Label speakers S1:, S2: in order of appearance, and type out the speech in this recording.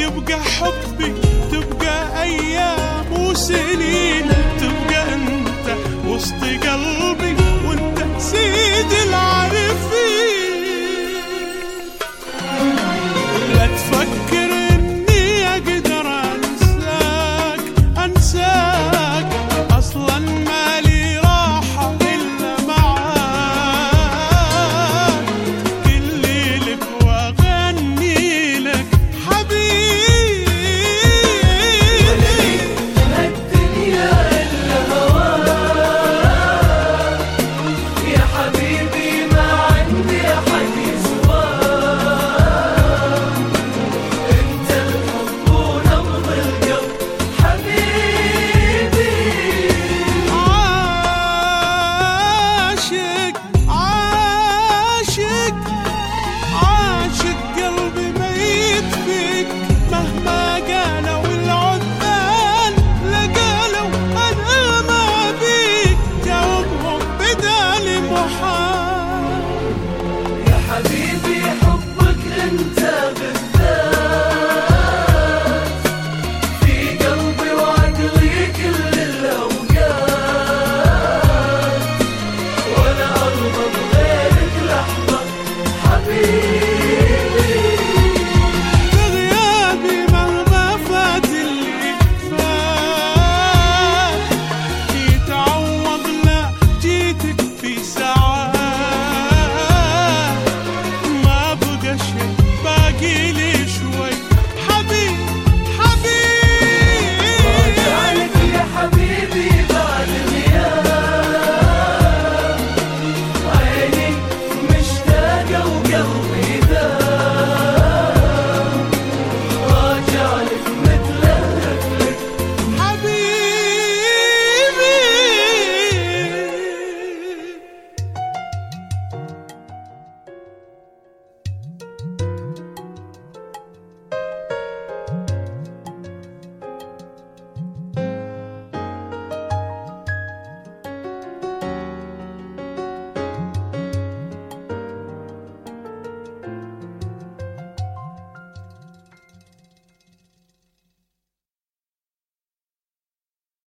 S1: يبقى حبي تبقى ايام وسنين تبقى انت وسط قلبي وانت سيد العارفين لا تفكر اني اقدر انساك انساك اصلا مالي راحة الا معاك كل لك واغني لك حبيبي
S2: الدنيا إلا هواك يا حبيبي ما عندي أحد يسواك أنت الحب ونبض القلب حبيبي
S1: عاشق عاشق عاشق قلبي ميت فيك مهما قالوا العذال لقالوا انا ما بيك جاوبهم بدالي محال
S2: يا حبيبي حبك أنت بالذات في قلبي وعقلي كل الأوقات ولا أرضى بغيرك لحظة حبيبي